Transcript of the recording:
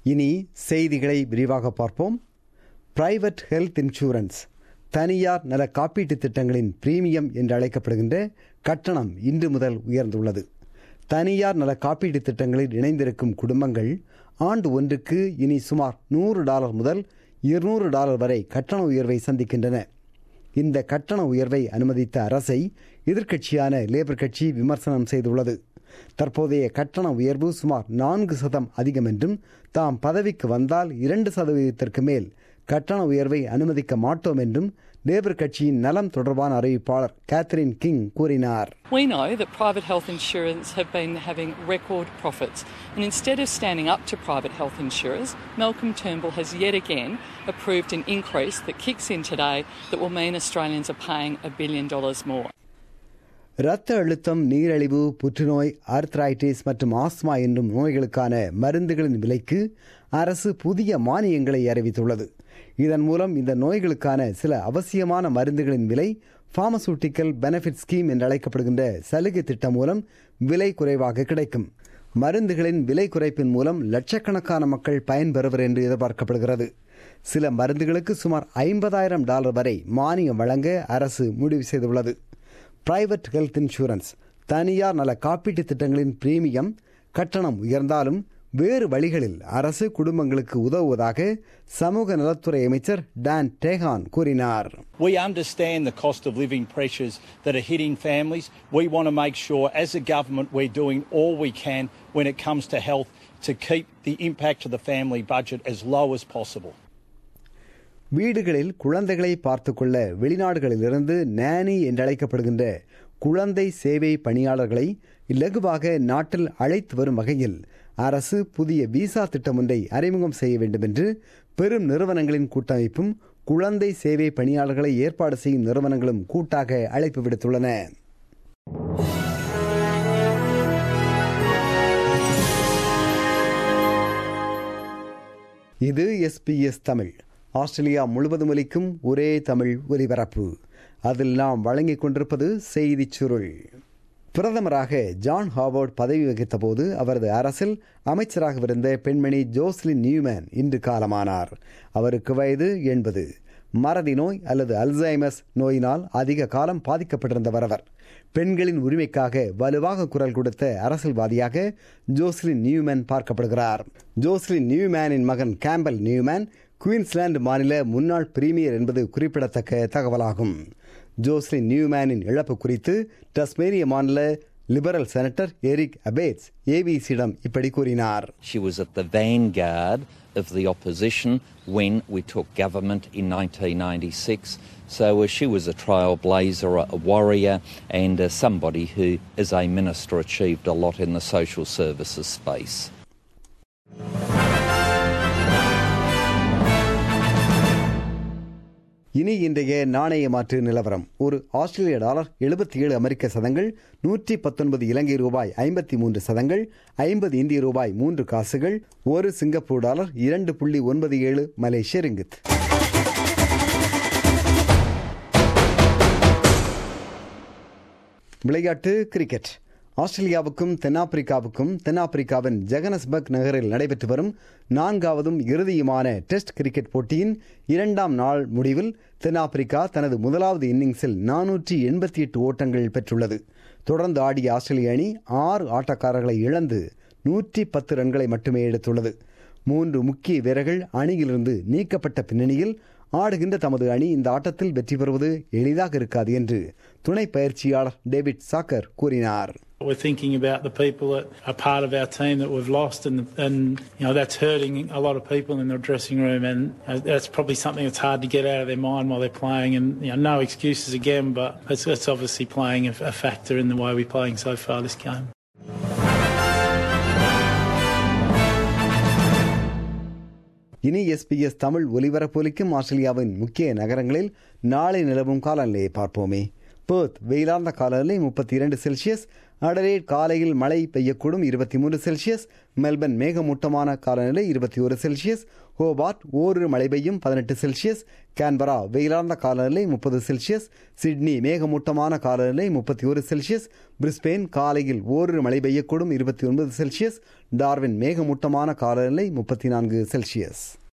இனி செய்திகளை விரிவாக பார்ப்போம் பிரைவேட் ஹெல்த் இன்சூரன்ஸ் தனியார் நல காப்பீட்டுத் திட்டங்களின் பிரீமியம் என்று அழைக்கப்படுகின்ற கட்டணம் இன்று முதல் உயர்ந்துள்ளது தனியார் நல காப்பீட்டுத் திட்டங்களில் இணைந்திருக்கும் குடும்பங்கள் ஆண்டு ஒன்றுக்கு இனி சுமார் நூறு டாலர் முதல் இருநூறு டாலர் வரை கட்டண உயர்வை சந்திக்கின்றன இந்த கட்டண உயர்வை அனுமதித்த அரசை எதிர்க்கட்சியான லேபர் கட்சி விமர்சனம் செய்துள்ளது தற்போதைய கட்டண உயர்வு சுமார் நான்கு சதம் அதிகம் என்றும் தாம் பதவிக்கு வந்தால் இரண்டு சதவீதத்திற்கு மேல் கட்டண உயர்வை அனுமதிக்க மாட்டோம் என்றும் லேபர் கட்சியின் நலம் தொடர்பான அறிவிப்பாளர் கேத்ரின் கிங் கூறினார் We know that private health insurers have been having record profits, and instead of standing up to private health insurers, Malcolm Turnbull has yet again approved an increase that kicks in today that will mean Australians are paying a billion dollars more. இரத்த அழுத்தம் நீரிழிவு புற்றுநோய் arthritis மற்றும் asthma என்னும் நோய்களுக்கான மருந்துகளின் விலைக்கு அரசு புதிய மானியங்களை அறிவித்துள்ளது இதன் மூலம் இந்த நோய்களுக்கான சில அவசியமான மருந்துகளின் விலை பார்மசூட்டிக்கல் பெனிஃபிட் ஸ்கீம் என்று அழைக்கப்படுகின்ற சலுகை திட்டம் மூலம் விலை குறைவாக கிடைக்கும் மருந்துகளின் விலை குறைப்பின் மூலம் லட்சக்கணக்கான மக்கள் பயன்பெறுவர் என்று எதிர்பார்க்கப்படுகிறது சில மருந்துகளுக்கு சுமார் ஐம்பதாயிரம் டாலர் வரை மானியம் வழங்க அரசு முடிவு செய்துள்ளது பிரைவேட் ஹெல்த் இன்சூரன்ஸ் தனியார் நல காப்பீட்டுத் திட்டங்களின் பிரீமியம் கட்டணம் உயர்ந்தாலும் வேறு வழிகளில் அரசு குடும்பங்களுக்கு உதவுவதாக சமூக நலத்துறை அமைச்சர் டான் டேகான் கூறினார் We understand the cost of living pressures that are hitting families. We want to make sure, as a government, we're doing all we can when it comes to health to keep the impact of the family budget as low as possible. வீடுகளில் குழந்தைகளை பார்த்துக்கொள்ள வெளிநாடுகளிலிருந்து நேனி என்றழைக்கப்படுகின்ற குழந்தை சேவை பணியாளர்களை இலகுவாக நாட்டில் அழைத்து வரும் வகையில் அரசு புதிய விசா திட்டம் ஒன்றை அறிமுகம் செய்ய வேண்டும் என்று பெரும் நிறுவனங்களின் கூட்டமைப்பும் குழந்தை சேவை பணியாளர்களை ஏற்பாடு செய்யும் நிறுவனங்களும் கூட்டாக அழைப்பு விடுத்துள்ளன இது எஸ்பிஎஸ் தமிழ் ஆஸ்திரேலியா முழுவதும் ஒலிக்கும் ஒரே தமிழ் ஒலிபரப்பு அதில் நாம் வழங்கிக் கொண்டிருப்பது செய்திச் சுருள் பிரதமராக ஜான் ஹாவர்ட் பதவி வகித்த போது அவரது அரசில் அமைச்சராகவிருந்த பெண்மணி ஜோஸ்லின் நியூமேன் இன்று காலமானார் அவருக்கு வயது எண்பது மறதி நோய் அல்லது அல்சைமஸ் நோயினால் அதிக காலம் பாதிக்கப்பட்டிருந்தவர் அவர் பெண்களின் உரிமைக்காக வலுவாக குரல் கொடுத்த அரசியல்வாதியாக ஜோஸ்லின் நியூமேன் பார்க்கப்படுகிறார் ஜோஸ்லின் நியூமேனின் மகன் கேம்பல் நியூமேன் குயின்ஸ்லாந்து மாநில முன்னாள் பிரீமியர் என்பது குறிப்பிடத்தக்க தகவலாகும் ஜோஸ்லின் நியூமேனின் இழப்பு குறித்து டஸ்மேனிய மாநில லிபரல் செனட்டர் எரிக் அபேட்ஸ் ஏபிசியிடம் இப்படி கூறினார் She was at the vanguard of the opposition when we took government in 1996. So uh, she was a trailblazer, a warrior, and uh, somebody who, as a minister, achieved a lot in the social services space. இனி இன்றைய நாணய மாற்று நிலவரம் ஒரு ஆஸ்திரேலிய dollar எழுபத்தி ஏழு அமெரிக்க சதங்கள் நூற்றி பத்தொன்பது இலங்கை ரூபாய் ஐம்பத்தி மூன்று சதங்கள் ஐம்பது இந்திய ரூபாய் மூன்று காசுகள் ஒரு சிங்கப்பூர் டாலர் இரண்டு புள்ளி ஒன்பது ஏழு மலேசிய ரிங்கித் விளையாட்டு கிரிக்கெட் ஆஸ்திரேலியாவுக்கும் தென்னாப்பிரிக்காவுக்கும் தென்னாப்பிரிக்காவின் ஜெகனஸ்பர்க் நகரில் நடைபெற்று வரும் நான்காவதும் இறுதியுமான டெஸ்ட் கிரிக்கெட் போட்டியின் இரண்டாம் நாள் முடிவில் தென்னாப்பிரிக்கா தனது முதலாவது இன்னிங்ஸில் நானூற்றி எண்பத்தி எட்டு ஓட்டங்கள் பெற்றுள்ளது தொடர்ந்து ஆடிய ஆஸ்திரேலிய அணி ஆறு ஆட்டக்காரர்களை இழந்து நூற்றி பத்து ரன்களை மட்டுமே எடுத்துள்ளது மூன்று முக்கிய வீரர்கள் அணியிலிருந்து நீக்கப்பட்ட பின்னணியில் ஆடுகின்ற தமது அணி இந்த ஆட்டத்தில் வெற்றி பெறுவது எளிதாக இருக்காது என்று துணை பயிற்சியாளர் டேவிட் சாக்கர் கூறினார் We're thinking about the people that are part of our team that we've lost, and and you know that's hurting a lot of people in the dressing room, and uh, that's probably something that's hard to get out of their mind while they're playing. And you know, no excuses again, but it's, it's obviously playing a, a factor in the way we're playing so far this game. இனி SBS Tamil ஒலிபரப்பொலிக்கும் ஆஸ்திரேலியாவின் முக்கிய நகரங்களில் நாளை நிலவும் காலநிலையை பார்ப்போமே birth வெயிலார்ந்த காலநிலை முப்பத்தி இரண்டு செல்சியஸ் அடலேட் காலையில் மழை பெய்யக்கூடும் இருபத்தி மூன்று செல்சியஸ் மெல்பர்ன் மேகமூட்டமான காலநிலை இருபத்தி ஒரு செல்சியஸ் ஹோபார்ட் ஓரிரு மழை பெய்யும் பதினெட்டு செல்சியஸ் கேன்பரா வெயிலார்ந்த காலநிலை முப்பது செல்சியஸ் சிட்னி மேகமூட்டமான காலநிலை முப்பத்தி ஒரு செல்சியஸ் பிரிஸ்பெயின் காலையில் ஓரிரு மழை பெய்யக்கூடும் இருபத்தி ஒன்பது செல்சியஸ் டார்வின் மேகமூட்டமான காலநிலை முப்பத்தி நான்கு செல்சியஸ்